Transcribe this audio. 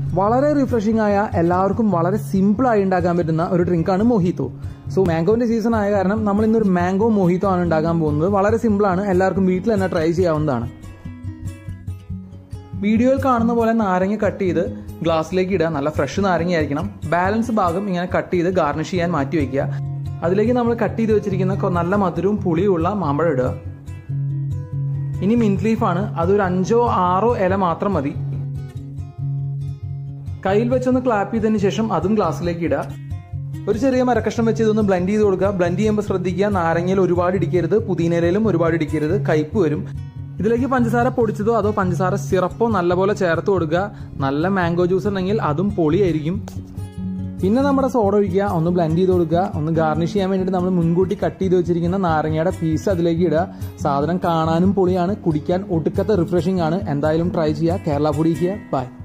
വളരെ റിഫ്രഷിംഗ് ആയ എല്ലാവർക്കും വളരെ സിമ്പിൾ ആയി ഉണ്ടാക്കാൻ പറ്റുന്ന ഒരു ഡ്രിങ്കാണ് മൊഹിത്തോ സോ മാംഗോന്റെ സീസൺ ആയ കാരണം നമ്മൾ ഇന്നൊരു മാംഗോ മൊഹിത്തോ ആണ് ഉണ്ടാക്കാൻ പോകുന്നത് വളരെ സിമ്പിൾ ആണ് എല്ലാവർക്കും വീട്ടിൽ തന്നെ ട്രൈ ചെയ്യാവുന്നതാണ് വീഡിയോയിൽ കാണുന്ന പോലെ നാരങ്ങ കട്ട് ചെയ്ത് ഗ്ലാസ്സിലേക്ക് ഇടുക നല്ല ഫ്രഷ് നാരങ്ങ ആയിരിക്കണം ബാലൻസ് ഭാഗം ഇങ്ങനെ കട്ട് ചെയ്ത് ഗാർണിഷ് ചെയ്യാൻ മാറ്റി വയ്ക്കുക അതിലേക്ക് നമ്മൾ കട്ട് ചെയ്ത് വെച്ചിരിക്കുന്ന കൊ- നല്ല മധുരവും പുളിയുള്ള മാമ്പഴം ഇടുക ഇനി മിന്റ് ലീഫാണ് അതൊരു അഞ്ചോ ആറോ ഇല മാത്രം മതി കയ്യിൽ വെച്ചൊന്ന് ക്ലാപ്പ് ചെയ്തതിന് ശേഷം അതും ഗ്ലാസ്സിലേക്ക് ഇടുക ഒരു ചെറിയ മരക്കഷ്ണം വെച്ച് ഇതൊന്ന് ബ്ലെൻഡ് ചെയ്ത് കൊടുക്കുക ബ്ലെൻഡ് ചെയ്യുമ്പോൾ ശ്രദ്ധിക്കുക നാരങ്ങയിൽ ഒരുപാട് ഇടിക്കരുത് പുതിനയിലും ഒരുപാട് ഇടിക്കരുത് കയ്പ് വരും ഇതിലേക്ക് പഞ്ചസാര പൊടിച്ചതോ അതോ പഞ്ചസാര സിറപ്പോ നല്ലപോലെ ചേർത്ത് കൊടുക്കുക നല്ല മാംഗോ ജ്യൂസ് ഉണ്ടെങ്കിൽ അതും പൊളിയായിരിക്കും പിന്നെ നമ്മുടെ സോഡ ഒഴിക്കുക ഒന്ന് ബ്ലെൻഡ് ചെയ്ത് കൊടുക്കുക ഒന്ന് ഗാർണിഷ് ചെയ്യാൻ വേണ്ടിയിട്ട് നമ്മൾ മുൻകൂട്ടി കട്ട് ചെയ്ത് വെച്ചിരിക്കുന്ന നാരങ്ങയുടെ പീസ് അതിലേക്ക് ഇടുക സാധനം കാണാനും പൊളിയാണ് കുടിക്കാൻ ഒടുക്കത്തെ റിഫ്രഷിംഗ് ആണ് എന്തായാലും ട്രൈ ചെയ്യുക കേരള ഫുഡി ചെയ്യുക ബൈ